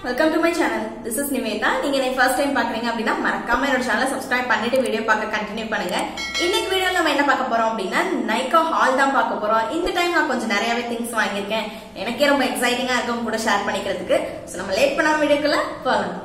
welcome to my channel this is Nivetha நீங்க என்னை first time பாக்குறீங்க அப்படின்னா மறக்காம என்னோட சேனலை சப்ஸ்கிரைப் பண்ணிட்டு வீடியோ பார்க்க கண்டினியூ பண்ணுங்க இன்னைக்கு வீடியோல நம்ம என்ன பார்க்க போறோம் அப்படின்னா நைக்கா ஹால் தான் பார்க்க போறோம் இந்த டைம் நான் கொஞ்சம் நிறையவே திங்ஸ் வாங்கியிருக்கேன் எனக்கே ரொம்ப எக்ஸைட்டிங்கா இருக்கும் கூட ஷேர் பண்ணிக்கிறதுக்கு ஸோ நம்ம லேட் பண்ணாம வீடியோக்குள்ள போகலாம்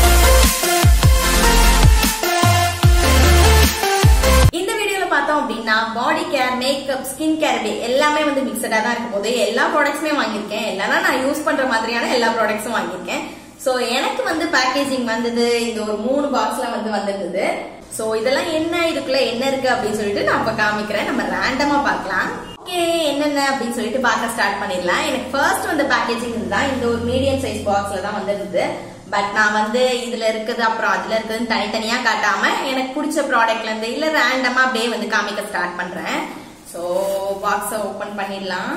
இந்த வீடியோல பார்த்தோம் அப்படின்னா body care makeup skin care இப்படி எல்லாமே வந்து மிக்சடா தான் இருக்கும் போது எல்லா ப்ராடக்ட்ஸுமே வாங்கியிருக்கேன் எல்லாமே நான் யூஸ் பண்ற மாதிரியான எல்லா ப்ராடக்ட்ஸும் வாங்கியிருக்கேன் சோ எனக்கு வந்து பேக்கேஜிங் வந்தது இந்த ஒரு மூணு பாக்ஸ்ல வந்து வந்திருந்தது சோ இதெல்லாம் என்ன இதுக்குள்ள என்ன இருக்கு அப்படின்னு சொல்லிட்டு நான் இப்ப காமிக்கிறேன் நம்ம ரேண்டமா பார்க்கலாம் ஓகே என்னென்ன அப்படின்னு சொல்லிட்டு பார்க்க ஸ்டார்ட் பண்ணிடலாம் எனக்கு ஃபர்ஸ்ட் வந்த பேக்கேஜிங் இதுதான் இந்த ஒரு மீடியம் சைஸ் பாக்ஸ்ல தான் வந்திருந்தது பட் நான் வந்து இதுல இருக்குது அப்புறம் அதுல இருக்குதுன்னு தனித்தனியா காட்டாம எனக்கு பிடிச்ச ப்ராடக்ட்ல இருந்து இல்ல ரேண்டமா அப்படியே வந்து காமிக்க ஸ்டார்ட் பண்றேன் சோ பாக்ஸ ஓபன் பண்ணிடலாம்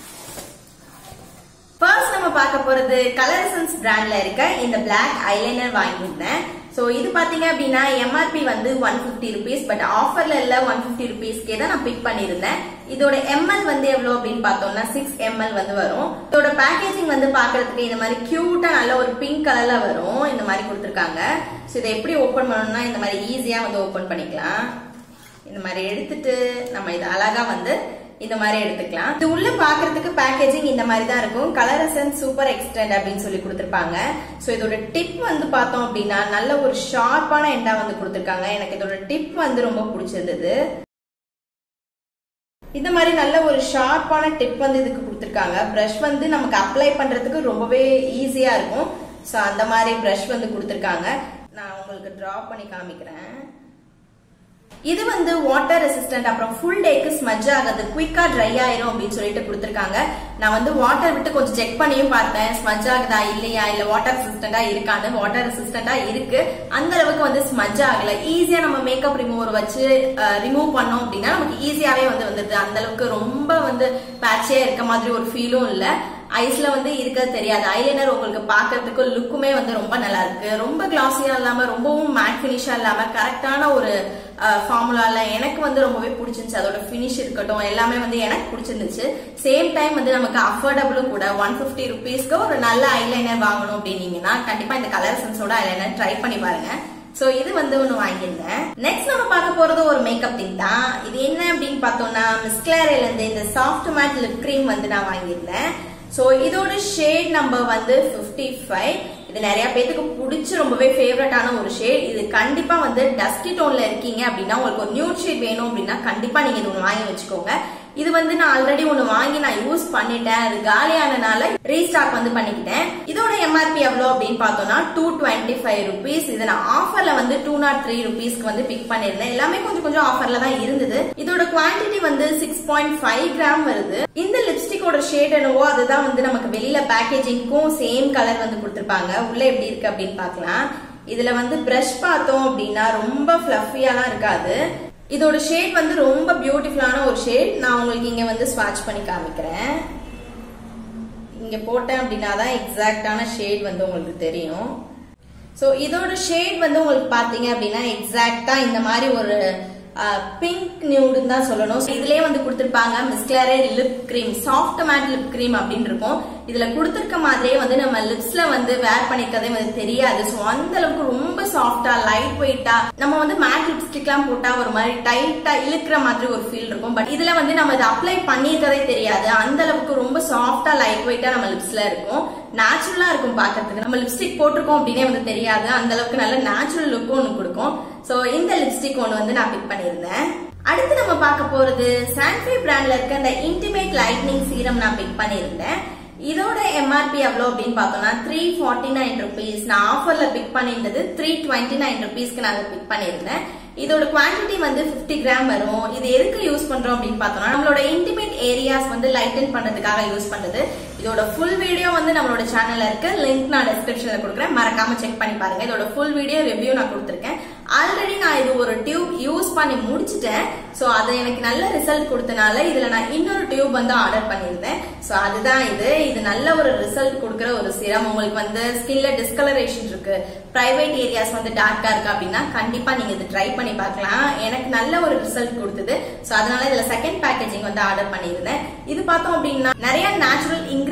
ஃபர்ஸ்ட் நம்ம பார்க்க போறது கலர் எசன்ஸ் பிராண்ட்ல இருக்க இந்த பிளாக் ஐலைனர் வாங்கியிருந்தேன் சோ இது பாத்தீங்க அப்படின்னா எம்ஆர்பி வந்து ஒன் பிப்டி ருபீஸ் பட் ஆஃபர்ல இல்ல ஒன் பிப்டி ருபீஸ்க்கே தான் நான் பிக் பண்ணிருந்தேன் இதோட எம்எல் வந்து எவ்வளவு அப்படின்னு பார்த்தோம்னா சிக்ஸ் எம்எல் வந்து வரும் இதோட பேக்கேஜிங் வந்து பாக்குறதுக்கு இந்த மாதிரி கியூட்டா நல்ல ஒரு பிங்க் கலர்ல வரும் இந்த மாதிரி கொடுத்துருக்காங்க ஸோ இதை எப்படி ஓபன் பண்ணணும்னா இந்த மாதிரி ஈஸியா வந்து ஓபன் பண்ணிக்கலாம் இந்த மாதிரி எடுத்துட்டு நம்ம இதை அழகா வந்து இந்த மாதிரி எடுத்துக்கலாம் இது உள்ள பாக்குறதுக்கு பேக்கேஜிங் இந்த மாதிரி தான் இருக்கும் கலர் எசன்ஸ் சூப்பர் எக்ஸ்டெண்ட் அப்படின்னு சொல்லி கொடுத்துருப்பாங்க சோ இதோட டிப் வந்து பார்த்தோம் அப்படின்னா நல்ல ஒரு ஷார்ப்பான எண்டா வந்து கொடுத்துருக்காங்க எனக்கு இதோட டிப் வந்து ரொம்ப பிடிச்சிருந்தது இந்த மாதிரி நல்ல ஒரு ஷார்ப்பான டிப் வந்து இதுக்கு கொடுத்துருக்காங்க ப்ரஷ் வந்து நமக்கு அப்ளை பண்றதுக்கு ரொம்பவே ஈஸியா இருக்கும் ஸோ அந்த மாதிரி ப்ரஷ் வந்து கொடுத்துருக்காங்க நான் உங்களுக்கு டிரா பண்ணி காமிக்கிறேன் இது வந்து வாட்டர் ரெசிஸ்டன்ட் அப்புறம் ஃபுல் டேக்கு ஸ்மஜ் ஆகாது குயிக்கா ட்ரை ஆயிரும் அப்படின்னு சொல்லிட்டு கொடுத்துருக்காங்க நான் வந்து வாட்டர் விட்டு கொஞ்சம் செக் பண்ணியும் பார்த்தேன் ஸ்மஜ் ஆகுதா இல்லையா இல்ல வாட்டர் ரெசிஸ்டண்டா இருக்கான்னு வாட்டர் ரெசிஸ்டண்டா இருக்கு அந்த அளவுக்கு வந்து ஸ்மஜ் ஆகல ஈஸியா நம்ம மேக்கப் ரிமூவர் வச்சு ரிமூவ் பண்ணோம் அப்படின்னா நமக்கு ஈஸியாவே வந்து வந்துருது அந்த அளவுக்கு ரொம்ப வந்து பேட்சியா இருக்க மாதிரி ஒரு ஃபீலும் இல்ல ஐஸ்ல வந்து இருக்கிறது தெரியாது ஐலைனர் உங்களுக்கு பாக்குறதுக்கு லுக்குமே வந்து ரொம்ப நல்லா இருக்கு ரொம்ப கிளாஸியா இல்லாம ரொம்பவும் மேட் பினிஷா இல்லாம கரெக்டான ஒரு ஃபார்முலால எனக்கு வந்து ரொம்பவே பிடிச்சிருந்துச்சு அதோட பினிஷ் இருக்கட்டும் எல்லாமே வந்து எனக்கு பிடிச்சிருந்துச்சு சேம் டைம் வந்து நமக்கு அஃபோர்டபுளும் கூட ஒன் பிப்டி ருபீஸ்க்கு ஒரு நல்ல ஐலைனர் வாங்கணும் அப்படின்னீங்கன்னா கண்டிப்பா இந்த கலர் சென்ஸோட ஐலைனர் ட்ரை பண்ணி பாருங்க சோ இது வந்து ஒண்ணு வாங்கியிருந்தேன் நெக்ஸ்ட் நம்ம பார்க்க போறது ஒரு மேக்கப் திங் தான் இது என்ன அப்படின்னு பார்த்தோம்னா மிஸ்கிளாரில இருந்து இந்த சாஃப்ட் மேட் லிப் கிரீம் வந்து நான் வாங்கியிருந்தேன் சோ இதோட ஷேட் நம்பர் வந்து பிப்டி ஃபைவ் இது நிறைய பேத்துக்கு பிடிச்ச ரொம்பவே ஃபேவரட்டான ஒரு ஷேட் இது கண்டிப்பா வந்து டஸ்கி டோன்ல இருக்கீங்க அப்படின்னா உங்களுக்கு ஒரு நியூட் ஷேட் வேணும் அப்படின்னா கண்டிப்பா நீங்க இது ஒன்று வாங்கி வச்சுக்கோங்க இது வந்து நான் ஆல்ரெடி ஒன்னு வாங்கி நான் யூஸ் பண்ணிட்டேன் அது காலியானனால ரீஸ்டாக் வந்து பண்ணிக்கிட்டேன் இதோட எம்ஆர்பி எவ்வளவு அப்படின்னு பார்த்தோம்னா டூ டுவெண்ட்டி ஃபைவ் ருபீஸ் இது நான் ஆஃபர்ல வந்து டூ நாட் த்ரீ ருபீஸ்க்கு வந்து பிக் பண்ணிருந்தேன் எல்லாமே கொஞ்சம் கொஞ்சம் ஆஃபர்ல தான் இருந்தது இதோட குவான்டிட்டி வந்து சிக்ஸ் பாயிண்ட் ஃபைவ் கிராம் வருது இந்த லிப்ஸ்டிக்கோட ஷேட் என்னவோ அதுதான் வந்து நமக்கு வெளியில பேக்கேஜிங்க்கும் சேம் கலர் வந்து கொடுத்துருப்பாங்க உள்ள எப்படி இருக்கு அப்படின்னு பார்க்கலாம் இதுல வந்து பிரஷ் பார்த்தோம் அப்படின்னா ரொம்ப ஃபிளஃபியாலாம் இருக்காது இதோட ஷேட் வந்து ரொம்ப பியூட்டிஃபுல்லான ஒரு ஷேட் நான் உங்களுக்கு இங்க வந்து ஸ்வாட்ச் பண்ணி காமிக்கிறேன் இங்க போட்டேன் அப்படின்னா தான் எக்ஸாக்டான ஷேட் வந்து உங்களுக்கு தெரியும் ஸோ இதோட ஷேட் வந்து உங்களுக்கு பாத்தீங்க அப்படின்னா எக்ஸாக்டா இந்த மாதிரி ஒரு பிங்க் நியூடுன்னு தான் சொல்லணும் இதுலயே வந்து கொடுத்துருப்பாங்க Miss Claire lip cream soft matte lip cream அப்படின்னு இருக்கும் இதுல கொடுத்துருக்க மாதிரியே வந்து நம்ம லிப்ஸ்ல வந்து வேர் பண்ணிக்கிறதே வந்து தெரியாது ஸோ அந்த அளவுக்கு ரொம்ப சாஃப்டா லைட் வெயிட்டா நம்ம வந்து மேட் லிப்ஸ்டிக் எல்லாம் போட்டா ஒரு மாதிரி டைட்டா இழுக்கிற மாதிரி ஒரு ஃபீல் இருக்கும் பட் இதுல வந்து நம்ம இதை அப்ளை பண்ணியிருக்கதே தெரியாது அந்த அளவுக்கு ரொம்ப சாஃப்டா லைட் வெயிட்டா நம்ம லிப்ஸ்ல இருக்கும் நேச்சுரலா இருக்கும் பாக்கிறதுக்கு நம்ம லிப்ஸ்டிக் போட்டிருக்கோம் அப்படின்னே வந்து தெரியாது அந்த அளவுக்கு நல்ல நேச்சுரல் லுக்கும் ஒன்று கொடுக்கும் ஸோ இந்த லிப்ஸ்டிக் ஒன்று வந்து நான் பிக் பண்ணியிருந்தேன் அடுத்து நம்ம பார்க்க போறது சான்ஃபை பிராண்ட்ல இருக்க இந்த இன்டிமேட் லைட்னிங் சீரம் நான் பிக் பண்ணியிருந்தேன் இதோட எம்ஆர்பி எவ்வளோ அப்படின்னு பார்த்தோம்னா த்ரீ ஃபார்ட்டி நைன் ருபீஸ் நான் ஆஃபர்ல பிக் பண்ணியிருந்தது த்ரீ டுவெண்ட்டி நைன் ருபீஸ்க்கு நாங்கள் பிக் பண்ணியிருந்தேன் இதோட குவான்டிட்டி வந்து பிப்டி கிராம் வரும் இது எதுக்கு யூஸ் பண்றோம் அப்படின்னு பார்த்தோம்னா நம்மளோட இன்டிமேட் ஏரியாஸ் வந்து லைட்டன் பண்றதுக்காக யூஸ் பண்றது இதோட ஃபுல் வீடியோ வந்து நம்மளோட சேனல்ல இருக்கு லிங்க் நான் டிஸ்கிரிப்ஷன்ல கொடுக்குறேன் மறக்காம செக் பண்ணி பாருங்க இதோட ஃபுல் வீடியோ ரிவ்யூ நான் கொடுத்துருக்கேன் ஆல்ரெடி நான் இது ஒரு டியூப் யூஸ் பண்ணி முடிச்சிட்டேன் ஸோ அது எனக்கு நல்ல ரிசல்ட் கொடுத்தனால இதுல நான் இன்னொரு டியூப் வந்து ஆர்டர் பண்ணியிருந்தேன் ஸோ அதுதான் இது இது நல்ல ஒரு ரிசல்ட் கொடுக்குற ஒரு சிரம் உங்களுக்கு வந்து ஸ்கின்ல டிஸ்கலரேஷன் இருக்கு பிரைவேட் ஏரியாஸ் வந்து டார்க்கா இருக்கு அப்படின்னா கண்டிப்பா நீங்க இது ட்ரை பண்ணி பார்க்கலாம் எனக்கு நல்ல ஒரு ரிசல்ட் கொடுத்தது ஸோ அதனால இதுல செகண்ட் பேக்கேஜிங் வந்து ஆர்டர் பண்ணியிருந்தேன் இது பார்த்தோம் அப்படின்னா நிறைய நேச்சுரல் இன்கிரீடியன்ஸ்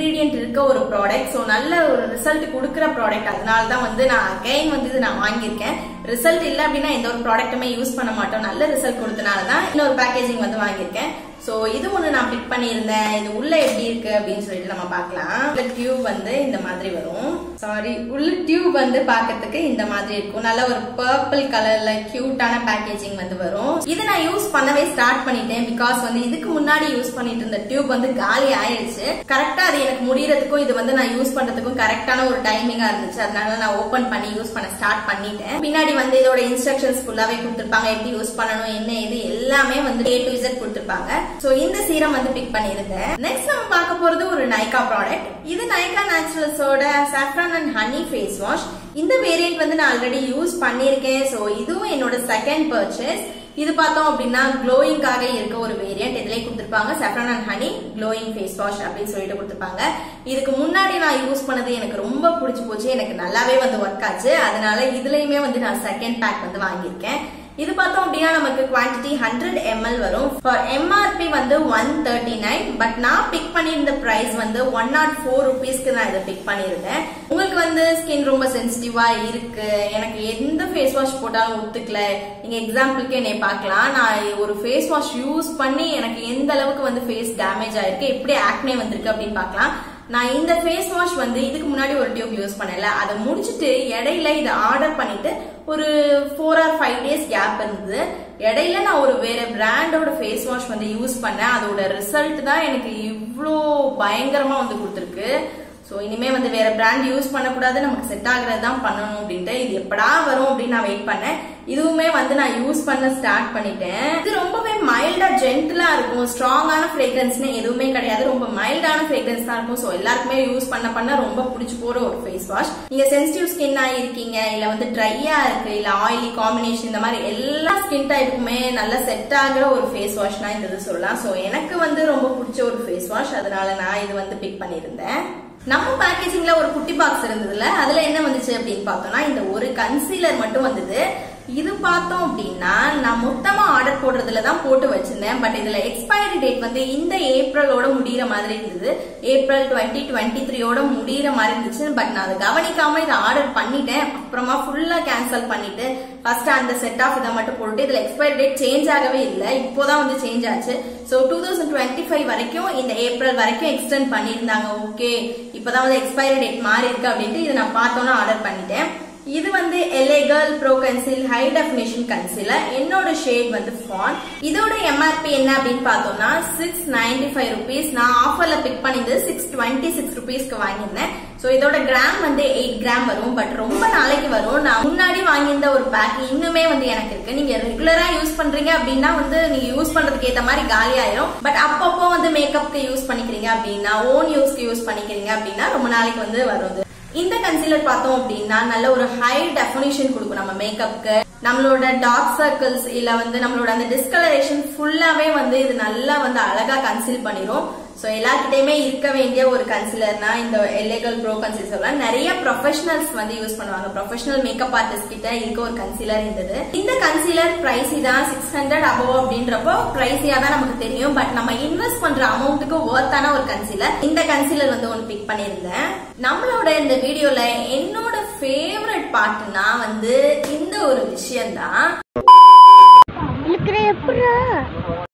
இன்கிரீடியன்ட் இருக்க ஒரு ப்ராடக்ட் ஸோ நல்ல ஒரு ரிசல்ட் கொடுக்குற ப்ராடக்ட் அதனால தான் வந்து நான் அகைன் வந்து இது நான் வாங்கியிருக்கேன் ரிசல்ட் இல்லை அப்படின்னா எந்த ஒரு ப்ராடக்ட்டுமே யூஸ் பண்ண மாட்டோம் நல்ல ரிசல்ட் கொடுத்தனால தான் இன்னொரு பேக்கேஜிங் வந்து வாங்கியிருக்கேன் ஸோ இது ஒன்று நான் பிக் பண்ணியிருந்தேன் இது உள்ள எப்படி இருக்கு அப்படின்னு சொல்லிட்டு நம்ம பார்க்கலாம் உள்ள டியூப் வந்து இந்த மாதிரி வரும் சாரி உள்ள டியூப் வந்து பார்க்கறதுக்கு இந்த மாதிரி இருக்கும் நல்ல ஒரு பர்பிள் கலர்ல கியூட்டான பேக்கேஜிங் வந்து வரும் இது நான் யூஸ் பண்ணவே ஸ்டார்ட் பண்ணிட்டேன் பிகாஸ் வந்து இதுக்கு முன்னாடி யூஸ் பண்ணிட்டு இருந்த டியூப் வந்து காலி ஆயிடுச்சு கரெக்டா அது எனக்கு முடியறதுக்கும் இது வந்து நான் யூஸ் பண்றதுக்கும் கரெக்டான ஒரு டைமிங்கா இருந்துச்சு அதனால நான் ஓபன் பண்ணி யூஸ் பண்ண ஸ்டார்ட் பண்ணிட்டேன் பின்னாடி வந்து இதோட இன்ஸ்ட்ரக்ஷன்ஸ் ஃபுல்லாவே கொடுத்துருப்பாங்க எப்படி யூஸ் பண்ணணும் என்ன இது எல்லாமே வந்து ஏ டு இசட் கொடுத்துருப்பாங்க சோ இந்த சீரம் வந்து பிக் பண்ணியிருந்தேன் நெக்ஸ்ட் நம்ம பார்க்க போறது ஒரு நைகா ப்ராடக்ட் இது நைகா நேச்சுரல்ஸோட saffron and honey face wash இந்த வேரியன்ட் வந்து நான் ஆல்ரெடி யூஸ் பண்ணியிருக்கேன் சோ இதுவும் என்னோட செகண்ட் பர்ச்சேஸ் இது பார்த்தோம் அப்படின்னா க்ளோயிங்காக இருக்க ஒரு வேரியன்ட் இதுலயே கொடுத்துருப்பாங்க saffron and honey glowing face wash அப்படின்னு சொல்லிட்டு கொடுத்துருப்பாங்க இதுக்கு முன்னாடி நான் யூஸ் பண்ணது எனக்கு ரொம்ப பிடிச்சி போச்சு எனக்கு நல்லாவே வந்து ஒர்க் ஆச்சு அதனால இதுலயுமே வந்து நான் செகண்ட் பேக் வந்து வாங்கியிருக்கேன் இது பார்த்தோம் அப்படின்னா நமக்கு குவான்டிட்டி ஹண்ட்ரட் எம்எல் வரும் ஃபார் எம்ஆர்பி வந்து ஒன் தேர்ட்டி நைன் பட் நான் பிக் பண்ணியிருந்த பிரைஸ் வந்து ஒன் நாட் ஃபோர் ருபீஸ்க்கு நான் இதை பிக் பண்ணியிருந்தேன் உங்களுக்கு வந்து ஸ்கின் ரொம்ப சென்சிட்டிவா இருக்கு எனக்கு எந்த ஃபேஸ் வாஷ் போட்டாலும் ஒத்துக்கல நீங்க எக்ஸாம்பிளுக்கு என்னை பார்க்கலாம் நான் ஒரு ஃபேஸ் வாஷ் யூஸ் பண்ணி எனக்கு எந்த அளவுக்கு வந்து ஃபேஸ் டேமேஜ் ஆயிருக்கு எப்படி ஆக்னே வந்திருக்கு அப்படின்னு பார்க்கலாம் நான் இந்த ஃபேஸ் வாஷ் வந்து இதுக்கு முன்னாடி ஒரு டியூப் யூஸ் பண்ணல அதை முடிச்சுட்டு இடையில இதை ஆர்டர் பண்ணிட்டு ஒரு four or five days gap இருந்தது இடையில நான் ஒரு வேற பிராண்டோட ஃபேஸ் வாஷ் வந்து யூஸ் பண்ணேன் அதோட ரிசல்ட் தான் எனக்கு இவ்வளோ பயங்கரமா வந்து கொடுத்துருக்கு ஸோ இனிமே வந்து வேற பிராண்ட் யூஸ் பண்ணக்கூடாது நமக்கு செட் ஆகுறது தான் பண்ணணும் அப்படின்ட்டு இது எப்படா வரும் அப்படின்னு நான் வெயிட் பண்ணேன் இதுவுமே வந்து நான் யூஸ் பண்ண ஸ்டார்ட் பண்ணிட்டேன் இது ரொம்பவே மைல்டா ஜென்டிலா இருக்கும் ஸ்ட்ராங்கான ஃப்ரேக்ரன்ஸ்னு எதுவுமே கிடையாது ரொம்ப மைல்டான ஃப்ரேக்ரன்ஸ் தான் இருக்கும் ஸோ எல்லாருக்குமே யூஸ் பண்ண பண்ண ரொம்ப பிடிச்சி போற ஒரு ஃபேஸ் வாஷ் நீங்க சென்சிட்டிவ் ஸ்கின்னா இருக்கீங்க இல்ல வந்து ட்ரையா இருக்கு இல்ல ஆயிலி காம்பினேஷன் இந்த மாதிரி எல்லா ஸ்கின் டைப்புக்குமே நல்லா செட் ஆகுற ஒரு ஃபேஸ் வாஷ்னா இந்த இது சொல்லலாம் ஸோ எனக்கு வந்து ரொம்ப பிடிச்ச ஒரு ஃபேஸ் வாஷ் அதனால நான் இது வந்து பிக் பண்ணியிருந்தேன் நம்ம பேக்கேஜிங்ல ஒரு குட்டி பாக்ஸ் இருந்ததுல அதுல என்ன வந்துச்சு அப்படின்னு பார்த்தோம்னா இந்த ஒரு கன்சீலர் மட்டும் வந்தது இது பார்த்தோம் அப்படின்னா நான் மொத்தமா ஆர்டர் போடுறதுல தான் போட்டு வச்சிருந்தேன் பட் இதுல எக்ஸ்பைரி டேட் வந்து இந்த ஏப்ரலோட முடியிற மாதிரி இருந்தது ஏப்ரல் டுவெண்ட்டி டுவெண்ட்டி த்ரீயோட முடியிற மாதிரி இருந்துச்சு பட் நான் அதை கவனிக்காம இதை ஆர்டர் பண்ணிட்டேன் அப்புறமா ஃபுல்லா கேன்சல் பண்ணிட்டு ஃபர்ஸ்ட் அந்த செட் ஆஃப் இதை மட்டும் போட்டு இதுல எக்ஸ்பைரி டேட் சேஞ்ச் ஆகவே இல்லை இப்போதான் வந்து சேஞ்ச் ஆச்சு so two thousand twenty five வரைக்கும் இந்த ஏப்ரல் வரைக்கும் எக்ஸ்டெண்ட் பண்ணியிருந்தாங்க ஓகே இப்போதான் வந்து எக்ஸ்பைரி டேட் மாறி இருக்கு அப்படின்ட்டு இதை நான் பார்த்தோன்னா ஆர்டர் பண்ணிட்டேன் இது வந்து LA girl pro conceal high definition concealer என்னோட ஷேட் வந்து ஃபான் இதோட எம்ஆர்பி என்ன அப்படின்னு பார்த்தோம்னா சிக்ஸ் நைன்டி ஃபைவ் ருபீஸ் நான் ஆஃபர்ல பிக் பண்ணியிருந்தது சிக்ஸ் டுவெண்ட்டி சிக்ஸ் ருபீஸ்க்கு வாங்கியிருந்தேன் ஸோ இதோட கிராம் வந்து எயிட் கிராம் வரும் பட் ரொம்ப நாளைக்கு வரும் நான் முன்னாடி வாங்கியிருந்த ஒரு பேக் இன்னுமே வந்து எனக்கு இருக்கு நீங்க ரெகுலரா யூஸ் பண்றீங்க அப்படின்னா வந்து நீங்க யூஸ் பண்றதுக்கு ஏத்த மாதிரி காலி ஆயிரும் பட் அப்பப்போ வந்து மேக்கப்க்கு யூஸ் பண்ணிக்கிறீங்க அப்படின்னா ஓன் யூஸ்க்கு யூஸ் பண்ணிக்கிறீங்க அப்படின்னா ரொம்ப நாளைக்கு வந்து வரும் இந்த கன்சீலர் பார்த்தோம் அப்படின்னா நல்ல ஒரு ஹை டெஃபினிஷன் கொடுக்கும் நம்ம மேக்கப்க்கு நம்மளோட டார்க் சர்க்கிள்ஸ் இல்ல வந்து நம்மளோட அந்த டிஸ்கலரேஷன் ஃபுல்லாவே வந்து இது நல்லா வந்து அழகா கன்சீல் பண்ணிரும் ஸோ எல்லார்கிட்டயுமே இருக்க வேண்டிய ஒரு கன்சிலர்னா இந்த எல்லேகல் ப்ரோ கன்சிலர் சொல்லலாம் நிறைய ப்ரொஃபஷனல்ஸ் வந்து யூஸ் பண்ணுவாங்க ப்ரொஃபஷனல் மேக்கப் ஆர்டிஸ்ட் கிட்ட இருக்க ஒரு கன்சிலர் இருந்தது இந்த கன்சிலர் பிரைஸி தான் சிக்ஸ் ஹண்ட்ரட் அபவ் அப்படின்றப்போ பிரைஸியா தான் நமக்கு தெரியும் பட் நம்ம இன்வெஸ்ட் பண்ற அமௌண்ட்டுக்கு ஒர்த்தான ஒரு கன்சிலர் இந்த கன்சிலர் வந்து ஒன்று பிக் பண்ணியிருந்தேன் நம்மளோட இந்த வீடியோல என்னோட ஃபேவரட் பார்ட்னா வந்து இந்த ஒரு விஷயம் தான் இருக்கிற எப்படா